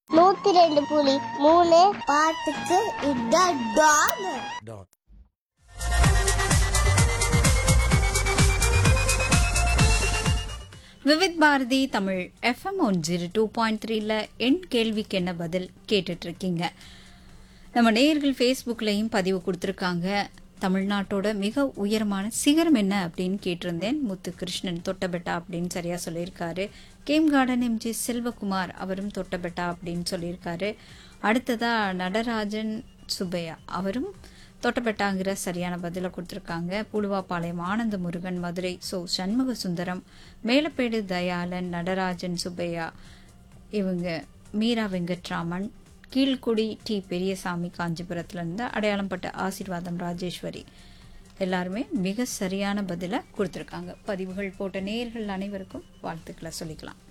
நூத்தி ரெண்டு புலி மூணு பாட்டுக்கு இதான் டான் டான் Vividh Bharati Tamil FM one zero two point த்ரீல என் கேள்விக்கு என்ன பதில் கேட்டுட்டு இருக்கீங்க நம்ம நேயர்கள் ஃபேஸ்புக்லேயும் பதிவு கொடுத்துருக்காங்க தமிழ்நாட்டோட மிக உயரமான சிகரம் என்ன அப்படின்னு கேட்டிருந்தேன் முத்து கிருஷ்ணன் தொட்டபெட்டா அப்படின்னு சரியா சொல்லியிருக்காரு கேம் கார்டன் எம்ஜி செல்வகுமார் அவரும் தொட்டபெட்டா அப்படின்னு சொல்லியிருக்காரு அடுத்ததா நடராஜன் சுப்பையா அவரும் தொட்டபெட்டாங்கிற சரியான பதிலை கொடுத்துருக்காங்க புழுவாப்பாளையம் ஆனந்த முருகன் மதுரை சோ சண்முக சுந்தரம் மேலப்பேடு தயாளன் நடராஜன் சுப்பையா இவங்க மீரா வெங்கட்ராமன் கீழ்குடி டி பெரியசாமி காஞ்சிபுரத்துலேருந்து அடையாளம் பட்ட ஆசீர்வாதம் ராஜேஸ்வரி எல்லாருமே மிக சரியான பதிலை கொடுத்துருக்காங்க பதிவுகள் போட்ட நேயர்கள் அனைவருக்கும் வாழ்த்துக்களை சொல்லிக்கலாம்